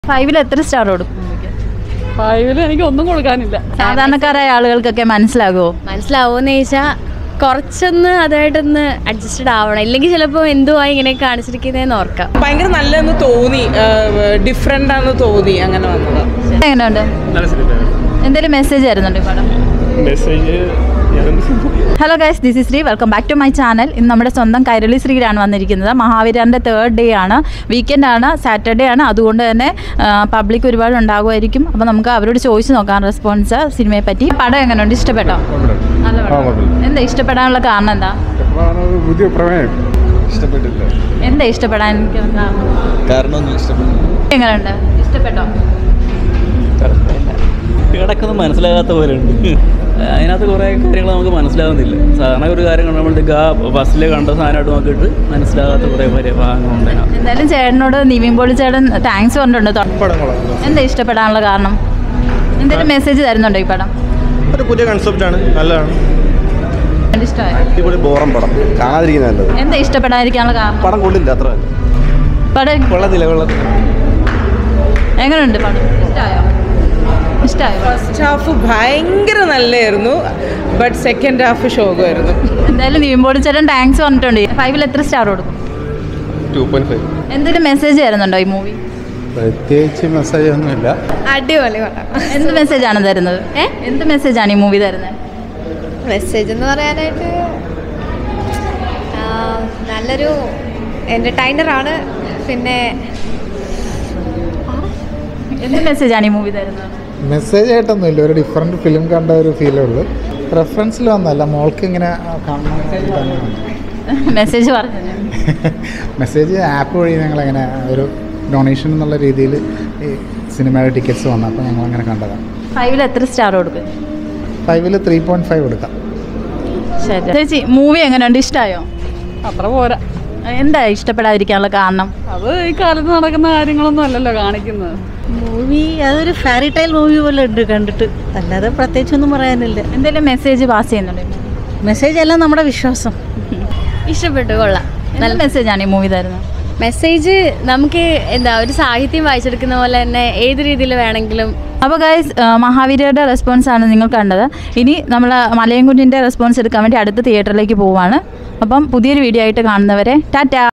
ഫൈവിൽ എത്ര സ്റ്റാർ കൊടുക്കും ഫൈവില് എനിക്ക് ഒന്നും കൊടുക്കാനില്ല സാധാരണക്കാരായ ആളുകൾക്കൊക്കെ മനസ്സിലാകുമോ മനസ്സിലാവുമെന്ന് ചോദിച്ചാൽ കുറച്ചൊന്ന് അതായിട്ടൊന്ന് അഡ്ജസ്റ്റഡ് ആവണം ഇല്ലെങ്കിൽ ചിലപ്പോൾ എന്തുവാ ഇങ്ങനെ കാണിച്ചിരിക്കുന്നതെന്ന് ഓർക്കാം ഭയങ്കര നല്ലതെന്ന് തോന്നി ഡിഫറെൻ്റ് ആണെന്ന് തോന്നി അങ്ങനെ വന്നത് എങ്ങനെയുണ്ട് എന്തെങ്കിലും മെസ്സേജ് വരുന്നുണ്ട് ഈ പടം message hello guys this is Sree welcome back to my channel ഇന്ന് നമ്മുടെ സ്വന്തം കൈരളി ശ്രീയിലാണ് വന്നിരിക്കുന്നത് മഹാവീരൻ്റെ തേർഡ് ഡേ ആണ് വീക്കെൻഡ് ആണ് സാറ്റർഡേ ആണ് അതുകൊണ്ട് തന്നെ പബ്ലിക് ഒരുപാട് ഉണ്ടാകുമായിരിക്കും അപ്പോൾ നമുക്ക് അവരോട് ചോദിച്ചു നോക്കാം റെസ്പോൺസ് സിനിമയെ പറ്റി പടം എങ്ങനെയുണ്ട് ഇഷ്ടപ്പെട്ടോ നല്ല പടം എന്താ ഇഷ്ടപ്പെടാനുള്ള കാരണം എന്താ പുതിയ പ്രമേയം ഇഷ്ടപ്പെട്ടില്ല എന്താ ഇഷ്ടപ്പെടാൻ കാരണം കാരണമൊന്നും ഇഷ്ടപ്പെടുന്നു എങ്ങനെയുണ്ട് ഇഷ്ടപ്പെട്ടോ കിടക്കുന്നത് മനസ്സിലാകാത്ത പോലെ ഉണ്ട് അതിനകത്ത് കുറേ കാര്യങ്ങൾ നമുക്ക് മനസ്സിലാകുന്നില്ല സാധാരണ ഒരു കാര്യം കണ്ടുമ്പോഴത്തേക്ക് ആ ബസ്സിൽ കണ്ട സാധനമായിട്ട് നോക്കിയിട്ട് മനസ്സിലാകാത്ത കുറേ പരി- ഭാഗങ്ങളുണ്ട് അതിനകത്ത് എന്തായാലും ചേട്ടനോട് നിവിൻ പോളി ചേട്ടൻ താങ്ക്സ് പറഞ്ഞിട്ടുണ്ട് തൊ- എന്താ ഇഷ്ടപ്പെടാനുള്ള കാരണം എന്തെങ്കിലും മെസ്സേജ് തരുന്നുണ്ടോ ഈ പടം ഒരു പുതിയ കൺസെപ്റ്റാണ് നല്ലതാണ് ഇഷ്ടമായോ അടിപൊളി ബോറം പടം കാണാതിരിക്കുന്ന നല്ലത് എന്താ ഇഷ്ടപ്പെടാതിരിക്കാനുള്ള കാരണം പടം കൊള്ളില്ല അത്ര തന്നെ. പടം കൊള്ളത്തില്ല കൊള്ളത്തില്ല എങ്ങനെയുണ്ട് പടം ഇഷ്ടമായോ ഇഷ്ടമായോ ഫസ്റ്റ് ഹാഫ് ഭയങ്കര നല്ലതായിരുന്നു ബട്ട് സെക്കൻഡ് ഹാഫ് ശോകമായിരുന്നു എന്തായാലും നിവിൻ ചേട്ടൻ താങ്ക്സ് പറഞ്ഞിട്ടുണ്ട് ഫൈവിൽ എത്ര സ്റ്റാർ കൊടുക്കും ടു പോയിന്റ് ഫൈവ് എന്തെങ്കിലും മെസ്സേജ് തരുന്നുണ്ടോ ഈ മൂവി പ്രത്യേകിച്ച് മെസ്സേജ് ഒന്നുമില്ല അടിപൊളി പടം എന്ത് മെസ്സേജ് ആണ് തരുന്നത് ഏ? എന്ത് മെസ്സേജ് ആണ് ഈ മൂവി തരുന്നത് മെസ്സേജ് എന്ന് പറയാനായിട്ട് ആ, നല്ലൊരു എൻ്റർടൈനറാണ് പിന്നെ എന്ത് മെസ്സേജ് ആണ് ഈ മൂവി തരുന്നത് മെസ്സേജ് ആയിട്ടൊന്നുമില്ല ഒരു ഡിഫറെൻറ്റ് ഫിലിം കണ്ട ഒരു ഫീലേ ഉള്ളൂ റെഫറൻസിൽ വന്നല്ല മോൾക്ക് ഇങ്ങനെ കാണണം മെസ്സേജ് പറഞ്ഞത് മെസ്സേജ് ആപ്പ് വഴി ഞങ്ങളങ്ങനെ ഒരു ഡൊണേഷൻ എന്നുള്ള രീതിയിൽ ഈ സിനിമയുടെ ടിക്കറ്റ്സ് വന്നു അപ്പോൾ ഞങ്ങൾ അങ്ങനെ കണ്ടതാണ് ഫൈവിൽ എത്ര സ്റ്റാർ കൊടുക്കും ഫൈവിൽ ത്രീ പോയിൻറ്റ് ഫൈവ് എടുക്കാം ശരി ചേച്ചി മൂവി എങ്ങനെയുണ്ട് ഇഷ്ടമായോ അത്ര പോരാ എന്താ ഇഷ്ടപ്പെടാതിരിക്കാനുള്ള കാരണം അത് ഈ കാലത്ത് നടക്കുന്ന കാര്യങ്ങളൊന്നും അല്ലല്ലോ കാണിക്കുന്നത് മൂവി അതൊരു ഫാരി ടൈൽ മൂവി പോലെ ഉണ്ട് കണ്ടിട്ട് അല്ലാതെ പ്രത്യേകിച്ചൊന്നും പറയാനില്ല എന്തെങ്കിലും മെസ്സേജ് പാസ് ചെയ്യുന്നുണ്ടോ മെസ്സേജ് എല്ലാം നമ്മുടെ വിശ്വാസം ഇഷ്ടപ്പെട്ടു കൊള്ളാം നല്ല മെസ്സേജ് ആണ് ഈ മൂവി തരുന്നത് മെസ്സേജ് നമുക്ക് എന്താ ഒരു സാഹിത്യം വായിച്ചെടുക്കുന്ന പോലെ തന്നെ ഏത് രീതിയിൽ വേണമെങ്കിലും അപ്പോൾ ഗൈസ് മഹാവീരയുടെ റെസ്പോൺസ് ആണ് നിങ്ങൾ കണ്ടത് ഇനി നമ്മൾ മലയൻകുഞ്ഞിൻ്റെ റെസ്പോൺസ് എടുക്കാൻ വേണ്ടി അടുത്ത തിയേറ്ററിലേക്ക് പോവുകയാണ് അപ്പം പുതിയൊരു വീഡിയോ ആയിട്ട് കാണുന്നവരെ ടാറ്റാ